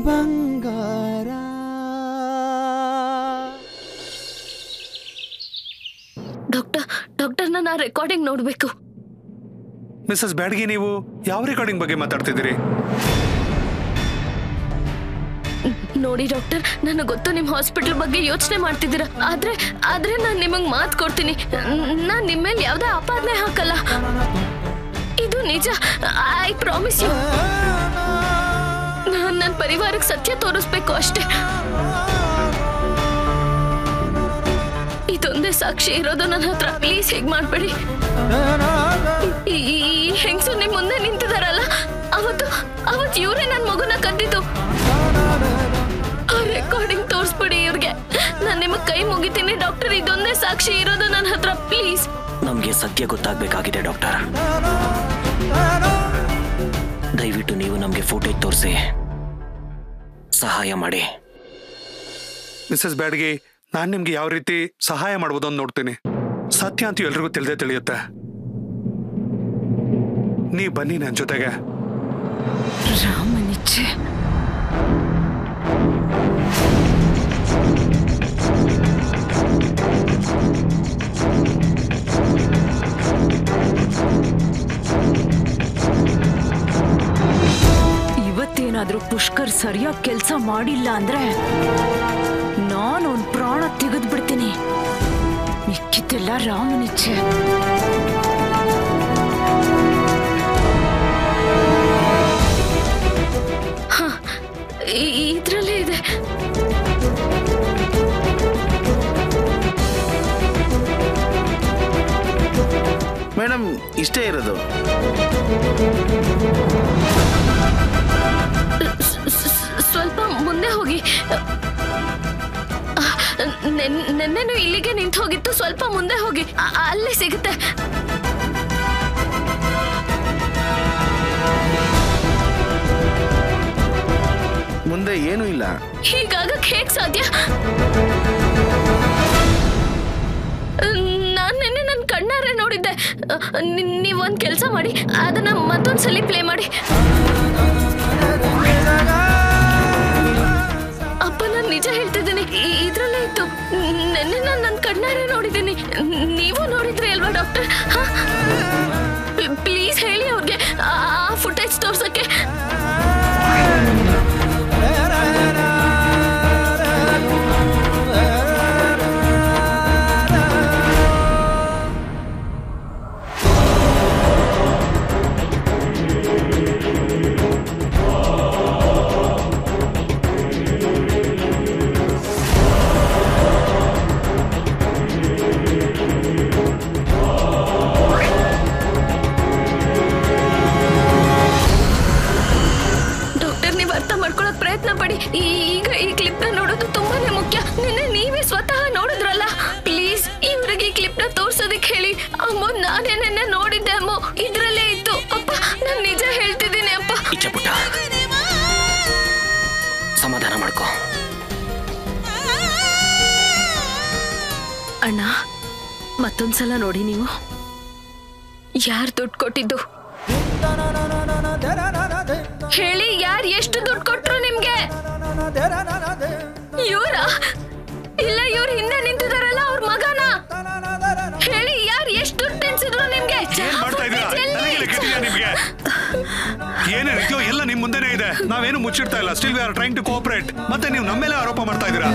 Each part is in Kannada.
ಬಂಗಾರ ಡಾಕ್ಟರ್ ಡಾಕ್ಟರ್ ನಾನು ಆ ರೆಕಾರ್ಡಿಂಗ್ ನೋಡ್ಬೇಕು ಮಿಸಸ್ ಬ್ಯಾಡ್ಗಿ ನೀವು ಯಾವ ರೆಕಾರ್ಡಿಂಗ್ ಬಗ್ಗೆ ಮಾತಾಡ್ತಿದ್ದೀರಿ ನೋಡಿ ಡಾಕ್ಟರ್ ನನಗೆ ಗೊತ್ತು ನಿಮ್ಮ ಹಾಸ್ಪಿಟಲ್ ಬಗ್ಗೆ ಯೋಚನೆ ಮಾಡ್ತಿದ್ದೀರಾ ಆದ್ರೆ ಆದ್ರೆ ನಾನು ನಿಮಗೆ ಮಾತು ಕೊಡ್ತೀನಿ ನಾನು ನಿಮ್ಮ ಮೇಲೆ ಯಾವುದೇ ಆಪಾದನೆ ಹಾಕಲ್ಲ ಇದು ನಿಜ ಐ ಪ್ರಾಮಿಸ್ ಯು ನಾನು ನನ್ನ ಪರಿವಾರಕ್ಕೆ ಸತ್ಯ ತೋರಿಸ್ಬೇಕು ಅಷ್ಟೇ ಇದೊಂದೇ ಸಾಕ್ಷಿ ಇರೋದು ನನ್ನ ಹತ್ರ ಪ್ಲೀಸ್ ಹೇಗ್ ಮಾಡ್ಬೇಡಿ ಈ ಈ ಹೆಂಗಸು ನಿಮ್ ಮುಂದೆ ನಿಂತಿದಾರಲ್ಲ ಅವತ್ತು ಅವತ್ತು ಇವರೇ ನನ್ನ ಮಗುನ ಕದ್ದಿದ್ದು ಆ ರೆಕಾರ್ಡಿಂಗ್ ತೋರಿಸ್ಬಿಡಿ ಇವ್ರಿಗೆ ನಾನು ನಿಮಗೆ ಕೈ ಮುಗಿತೀನಿ ಡಾಕ್ಟರ್ ಇದೊಂದೇ ಸಾಕ್ಷಿ ಇರೋದು ನನ್ನ ಹತ್ರ ಪ್ಲೀಸ್ ನಮಗೆ ಸತ್ಯ ಗೊತ್ತಾಗಬೇಕಾಗಿದೆ ಡಾಕ್ಟರ್ ದಯವಿಟ್ಟು ನೀವು ನಮಗೆ ಫೋಟೇಜ್ ತೋರಿಸಿ ಸಹಾಯ ಮಾಡಿ ಮಿಸಸ್ ಬ್ಯಾಡ್ಗಿ ನಾನು ನಿಮ್ಗೆ ಯಾವ ರೀತಿ ಸಹಾಯ ಮಾಡ್ಬೋದು ಅಂತ ನೋಡ್ತೀನಿ ಸತ್ಯ ಅಂತೂ ಎಲ್ರಿಗೂ ತಿಳಿದೇ ತಿಳಿಯುತ್ತೆ ನೀವ್ ಬನ್ನಿ ನನ್ನ ಜೊತೆಗೆ ರಾಮನಿಚ್ಛೆ ಇವತ್ತೇನಾದ್ರೂ ಪುಷ್ಕರ್ ಸರಿಯಾಗಿ ಕೆಲಸ ಮಾಡಿಲ್ಲ ಅಂದ್ರೆ ನಾನು ಅವ್ನ್ ಪ್ರಾಣ ತೆಗೆದು ಬಿಡ್ತೀನಿ ಮಿಕ್ಕಿದ್ದೆಲ್ಲ ರಾಮನಿಚ್ಛೆ ಇದ್ರಲ್ಲೇ ಇದೆ ಮೇಡಮ್ ಇಷ್ಟೇ ಇರೋದು ಸ್- ಸ್- ಸ್ವಲ್ಪ ಮುಂದೆ ಹೋಗಿ ಆ, ನೆನ್- ನೆನ್ನೆನೂ ಇಲ್ಲಿಗೆ ನಿಂತು ಹೋಗಿತ್ತು ಸ್ವಲ್ಪ ಮುಂದೆ ಹೋಗಿ ಆ- ಅಲ್ಲೇ ಸಿಗುತ್ತೆ ಮುಂದೆ ಏನೂ ಇಲ್ಲ ಹೀಗಾಗಕ್ ಹೇಗ್ ಸಾಧ್ಯ ನಾನ್ ನಿನ್ನೆ ನನ್ನ ಕಣ್ಣಾರೆ ನೋಡಿದ್ದೆ ನಿ- ನೀವೊಂದ್ ಕೆಲಸ ಮಾಡಿ ಅದನ್ನ ಮತ್ತೊಂದ್ಸಲಿ ಪ್ಲೇ ಮಾಡಿ ಅಪ್ಪ ನಾನು ನಿಜ ಹೇಳ್ತಿದ್ದೀನಿ ಇ- ಇದ್ರಲ್ಲೇ ಇತ್ತು ನೆನ್ನೆ ನಾನು ನನ್ನ ಕಣ್ಣಾರೆ ನೋಡಿದ್ದೀನಿ ನೀವು ನೋಡಿದ್ರಿ ಅಲ್ವಾ ಡಾಕ್ಟರ್ ಪ್ಲೀಸ್ ಹೇಳಿ ಅವ್ರಿಗೆ ಆ ಫುಟೇಜ್ ತೋರ್ಸಕ್ಕೆ ಡಾಕ್ಟರ್ ನೀವು ಅರ್ಥ ಮಾಡ್ಕೊಳಕ್ ಪ್ರಯತ್ನ ಪಡಿ ಈ- ಈಗ ಈ ಕ್ಲಿಪ್ ನ ನೋಡೋದು ತುಂಬಾನೇ ಮುಖ್ಯ ನಿನ್ನೆ ನೀವೇ ಸ್ವತಃ ನೋಡಿದ್ರಲ್ಲ ಪ್ಲೀಸ್ ಇವ್ರಿಗೆ ಈ ಕ್ಲಿಪ್ ನ ತೋರ್ಸೋದಕ್ಕೆ ಹೇಳಿ ಅಮ್ಮ ನಾನೇ ನಿನ್ನೆ ನೋಡಿದ್ದೆ ಅಮ್ಮ ಇದ್ರಲ್ಲೇ ಇತ್ತು ಅಪ್ಪ ನಾನ್ ನಿಜ ಹೇಳ್ತಿದ್ದೀನಿ ಅಪ್ಪ ಇಚ್ಛೆ ಪುಟ್ಟ ಸಮಾಧಾನ ಮಾಡ್ಕೋ ಅಣ್ಣ ಮತ್ತೊಂದ್ಸಲ ನೋಡಿ ನೀವು ಯಾರು ದುಡ್ಡು ಕೊಟ್ಟಿದ್ದು ಹೇಳಿ ಯಾರು ಎಷ್ಟು ದುಡ್ಡು ಕೊಟ್ರು ನಿಮ್ಗೆ ಇವ್ರ ಇಲ್ಲ ಇವ್ರ ಹಿಂದೆ ನಿಂತಿದಾರಲ್ಲ ಅವ್ರ ಮಗನ ಹೇಳಿ ಯಾರು ಎಷ್ಟು ದುಡ್ಡು ತಿನ್ಸಿದ್ರು ನಿಮ್ಗೆ ಏನ್ ಮಾಡ್ತಾ ಇದ್ದೀರಾ ಎಲ್ಲಿ? ನನಗೆ ಲೆಕ್ಕಿದೆಯಾ ನಿಮ್ಗೆ ಏನಿದೆಯೋ ಎಲ್ಲ ನಿಮ್ ಮುಂದೆನೇ ಇದೆ ನಾವೇನು ಮುಚ್ಚಿಡ್ತಾ ಇಲ್ಲ still we are trying to cooperate ಮತ್ತೆ ನೀವು ನಮ್ಮ ಮೇಲೆ ಆರೋಪ ಮಾಡ್ತಾ ಇದ್ದೀರಾ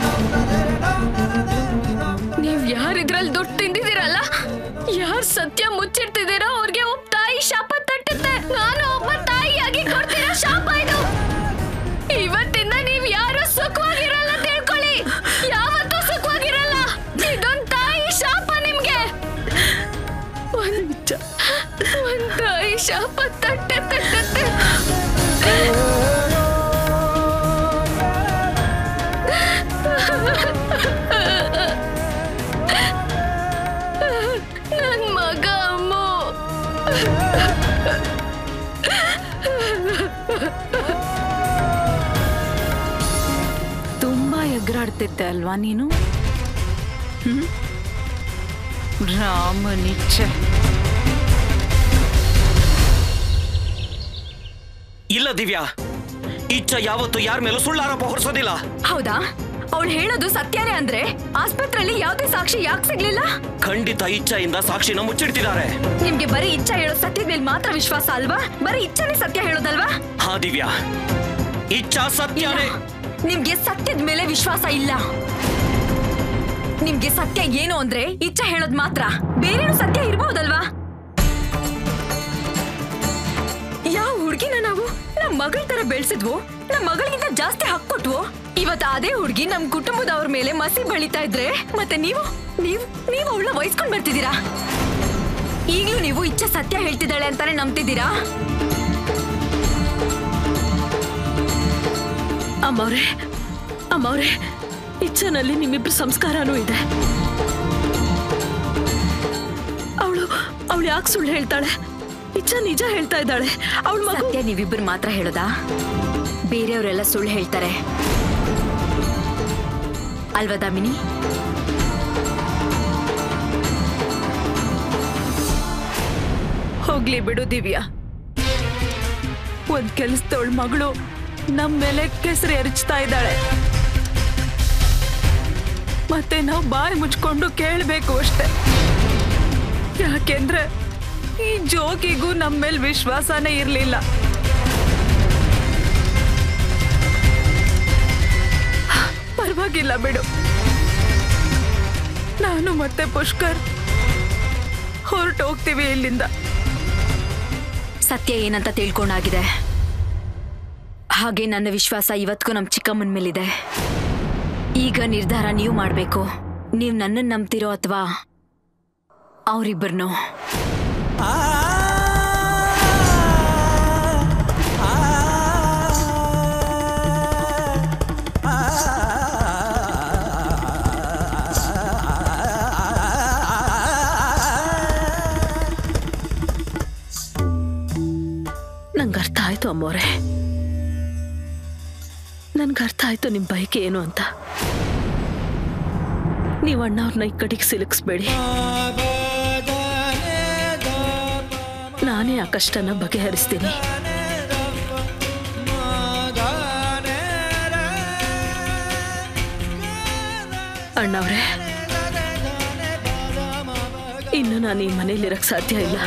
ನೀವ್ ಯಾರ್ ಇದ್ರಲ್ಲಿ ದುಡ್ಡು ತಿಂದಿದ್ದೀರಲ್ಲ ಯಾರ್ ಸತ್ಯ ಮುಚ್ಚಿಡ್ತಿದ್ದೀರೋ ಅವ್ರಿಗೆ ಒಬ್ಬ ತಾಯಿ ಶಾಪ ತಟ್ಟುತ್ತೆ ನಾನು ಒಬ್ಬ ತಾಯಿಯಾಗಿ ಕೊಡ್ತೀರಾ ಶಾಪ ಇದು ಇವತ್ತಿಂದ ನೀವ್ ಯಾರು ಸುಖವಾಗಿರಲ್ಲ ತಿಳ್ಕೊಳ್ಳಿ ಯಾವತ್ತೂ ಸುಖವಾಗಿರಲ್ಲ ಇದೊಂದ್ ತಾಯಿ ಶಾಪ ನಿಮ್ಗೆ ಒಂದ್ ಒಂದ್ ತಾಯಿ ಶಾಪ ತಟ್ಟೆ ತಟ್ಟುತ್ತೆ ನನ್ ಮಗ ಅಮ್ಮು ತುಂಬಾ ಎಗರಾಡ್ತಿದ್ದೆ ಅಲ್ವಾ ನೀನು ಹ್ಮ್? ರಾಮನಿಚ್ಛೆ ಇಲ್ಲ ದಿವ್ಯಾ ಇಚ್ಛ ಯಾವತ್ತು ಯಾರ ಮೇಲೂ ಸುಳ್ಳಾರೋಪ ಹೊರಿಸೋದಿಲ್ಲ ಹೌದಾ ಅವಳು ಹೇಳೋದು ಸತ್ಯನೇ ಅಂದ್ರೆ ಆಸ್ಪತ್ರೆಯಲ್ಲಿ ಯಾವುದೇ ಸಾಕ್ಷಿ ಯಾಕೆ ಸಿಗ್ಲಿಲ್ಲ ಖಂಡಿತ ಇಚ್ಛೆಯಿಂದ ಸಾಕ್ಷಿನ ಮುಚ್ಚಿಡ್ತಿದ್ದಾರೆ ನಿಮ್ಗೆ ಬರೀ ಇಚ್ಛೆ ಹೇಳೋ ಸತ್ಯದ ಮೇಲೆ ಮಾತ್ರ ವಿಶ್ವಾಸ ಅಲ್ವಾ ಬರೀ ಇಚ್ಛೆನೇ ಸತ್ಯ ಹೇಳೋದಲ್ವಾ ಹಾ ದಿವ್ಯಾ ಇಚ್ಛಾ ಸತ್ಯನೇ ನಿಮ್ಗೆ ಸತ್ಯದ ಮೇಲೆ ವಿಶ್ವಾಸ ಇಲ್ಲ ನಿಮ್ಗೆ ಸತ್ಯ ಏನು ಅಂದ್ರೆ ಇಚ್ಛೆ ಹೇಳೋದ್ ಮಾತ್ರ ಬೇರೇನು ಸತ್ಯ ಇರ್ಬಹುದಲ್ವಾ ಯಾವ ಹುಡ್ಗಿನ ನಾವು ನಮ್ ಮಗಳ ತರ ಬೆಳೆಸಿದ್ವು ನಮ್ ಮಗಳಿಗಿಂತ ಜಾಸ್ತಿ ಹಕ್ಕು ಕೊಟ್ವು ಇವತ್ತು ಅದೇ ಹುಡ್ಗಿ ನಮ್ ಕುಟುಂಬದವ್ರ ಮೇಲೆ ಮಸಿ ಬಳಿತಾ ಇದ್ರೆ ಮತ್ತೆ ನೀವು ನೀವು ನೀವು ಅವಳ ವಹಿಸ್ಕೊಂಡ್ ಬರ್ತಿದ್ದೀರಾ ಈಗ್ಲೂ ನೀವು ಇಚ್ಛೆ ಸತ್ಯ ಹೇಳ್ತಿದ್ದಾಳೆ ಅಂತಾನೆ ನಂಬ್ತಿದ್ದೀರಾ ಅಮ್ಮವ್ರೆ ಅಮ್ಮವ್ರೆ ಇಚ್ಛನಲ್ಲಿ ನಿಮ್ಮಿಬ್ರು ಸಂಸ್ಕಾರನೂ ಇದೆ ಅವಳು ಅವಳು ಯಾಕೆ ಸುಳ್ಳು ಹೇಳ್ತಾಳೆ ಇಚ್ಛ ನಿಜ ಹೇಳ್ತಾ ಇದ್ದಾಳೆ ಅವಳ ಮಗು ಸತ್ಯ ನೀವಿಬ್ರು ಮಾತ್ರ ಹೇಳೋದಾ ಬೇರೆಯವರೆಲ್ಲ ಸುಳ್ಳು ಹೇಳ್ತಾರೆ ಅಲ್ವಾ ದಾಮಿನಿ ಹೋಗ್ಲಿ ಬಿಡು ದಿವ್ಯಾ ಒಂದ್ ಕೆಲ್ಸದವಳ ಮಗಳು ನಮ್ ಮೇಲೆ ಕೆಸರು ಎರಚ್ತಾ ಇದ್ದಾಳೆ ಮತ್ತೆ ನಾವು ಬಾಯಿ ಮುಚ್ಕೊಂಡು ಕೇಳಬೇಕು ಅಷ್ಟೆ ಯಾಕೆಂದ್ರೆ ಈ ಜೋಗಿಗೂ ನಮ್ಮ ಮೇಲೆ ವಿಶ್ವಾಸನೇ ಇರ್ಲಿಲ್ಲ ಪರವಾಗಿಲ್ಲ ಬಿಡು ನಾನು ಮತ್ತೆ ಪುಷ್ಕರ್ ಹೊರಟು ಹೋಗ್ತೀವಿ ಇಲ್ಲಿಂದ ಸತ್ಯ ಏನಂತ ತಿಳ್ಕೊಂಡಾಗಿದೆ ಹಾಗೆ ನನ್ನ ವಿಶ್ವಾಸ ಇವತ್ತಿಗೂ ನಮ್ಮ ಚಿಕ್ಕಮ್ಮನ ಮೇಲಿದೆ ಈಗ ನಿರ್ಧಾರ ನೀವು ಮಾಡಬೇಕು ನೀವು ನನ್ನನ್ನು ನಂಬ್ತಿರೋ ಅಥವಾ ಅವರಿಬ್ಬರನ್ನು ನಂಗೆ ಅರ್ಥ ಆಯ್ತು ಅಮ್ಮೋರೆ ನನ್ಗೆ ಅರ್ಥ ಆಯ್ತು ನಿಮ್ಮ ಬಯಕೆ ಏನು ಅಂತ ನೀವು ಅಣ್ಣವ್ರನ್ನ ಈ ಕಡೆಗೆ ಸಿಲುಕಿಸ್ಬೇಡಿ ನಾನೇ ಆ ಕಷ್ಟನ ಬಗೆಹರಿಸ್ತೀನಿ ಅಣ್ಣವ್ರೆ ಇನ್ನು ನಾನು ಈ ಮನೇಲಿರಕ್ ಸಾಧ್ಯ ಇಲ್ಲ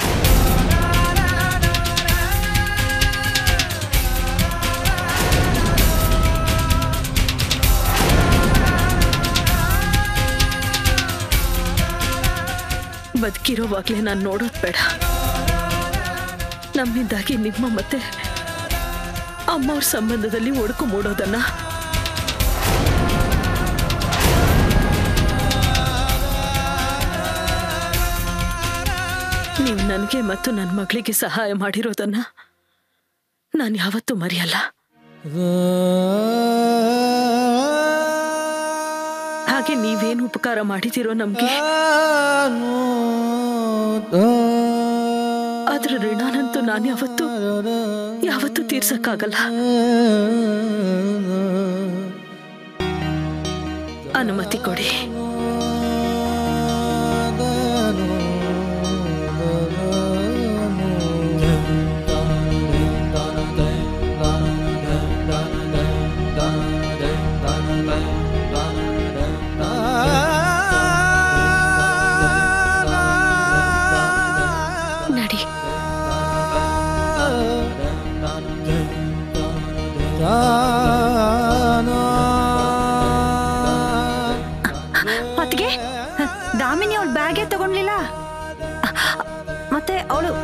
ಬದುಕಿರೋವಾಗ್ಲೇ ನಾನು ನೋಡೋದು ಬೇಡ ನಮ್ಮಿಂದಾಗಿ ನಿಮ್ಮ ಮತ್ತೆ ಅಮ್ಮವ್ರ ಸಂಬಂಧದಲ್ಲಿ ಒಡಕು ಮೂಡೋದನ್ನ ನೀವು ನನಗೆ ಮತ್ತು ನನ್ನ ಮಗಳಿಗೆ ಸಹಾಯ ಮಾಡಿರೋದನ್ನ ನಾನು ಯಾವತ್ತೂ ಮರೆಯಲ್ಲ ಹಾಗೆ ನೀವೇನು ಉಪಕಾರ ಮಾಡಿದಿರೋ ನಮ್ಗೆ ಅದ್ರ ಋಣನಂತೂ ನಾನು ಯಾವತ್ತೂ ಯಾವತ್ತೂ ತೀರ್ಸಕ್ಕಾಗಲ್ಲ ಅನುಮತಿ ಕೊಡಿ ನಡಿ ಅತ್ತಿಗೆ ದಾಮಿನಿ ಅವಳ ಬ್ಯಾಗೇ ತಗೊಂಡ್ಲಿಲ್ಲ ಮತ್ತೆ ಅವಳು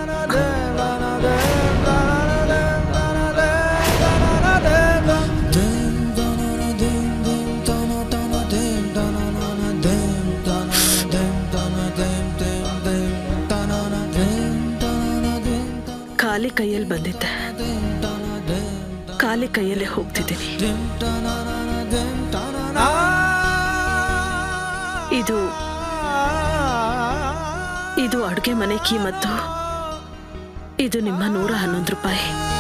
ಖಾಲಿ ಕೈಯಲ್ಲಿ ಬಂದಿದ್ದೆ ಖಾಲಿ ಕೈಯಲ್ಲೇ ಹೋಗ್ತಿದ್ದೀನಿ ಇದು ಇದು ಅಡುಗೆ ಮನೆ ಕೀ ಮತ್ತು ಇದು ನಿಮ್ಮ ನೂರ ಹನ್ನೊಂದು ರೂಪಾಯಿ